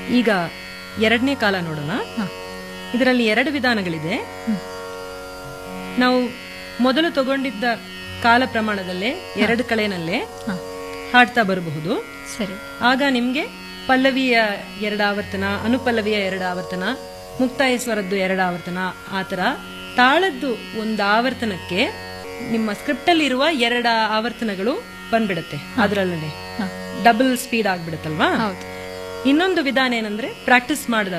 ಈಗ ಎರಡನೇ ಕಾಲ ನೋಡೋಣ ಹಾ. ಇದರಲ್ಲಿ ಎರಡು ವಿಧಾನಗಳಿದೆ ನಾವು ಮೊದಲು ತಗೊಂಡಿದ್ದ ಕಾಲ ಪ್ರಮಾಣದಲ್ಲೇ ಎರಡು ಕಳೆನಲ್ಲೇ ಹಾ. ಹಾಡ್ತಾ ಬರಬಹುದು ಸರಿ ಆಗ ನಿಮ್ಗೆ ಪಲ್ಲವಿಯ ಎರಡು ಆವರ್ತನ ಅನುಪಲ್ಲವಿಯ ಎರಡು ಆವರ್ತನ ಮುಕ್ತಾಯ ಸ್ವರದ್ದು ಎರಡು ಆವರ್ತನ ಆತರ ತಾಳದ್ದು ಒಂದು ಆವರ್ತನಕ್ಕೆ ನಿಮ್ಮ ಸ್ಕ್ರಿಪ್ಟ್ ಅಲ್ಲಿ ಇರುವ ಎರಡು ಆವರ್ತನಗಳು ಬಂದ್ಬಿಡುತ್ತೆ ಅದರಲ್ಲೇ ಹಾ. ಡಬಲ್ ಸ್ಪೀಡ್ ಆಗ್ಬಿಡುತ್ತಲ್ವಾ ಹೌದು ಇನ್ನೊಂದು ವಿಧಾನ ಏನಂದ್ರೆ ಪ್ರಾಕ್ಟೀಸ್ ಮಾಡಿದ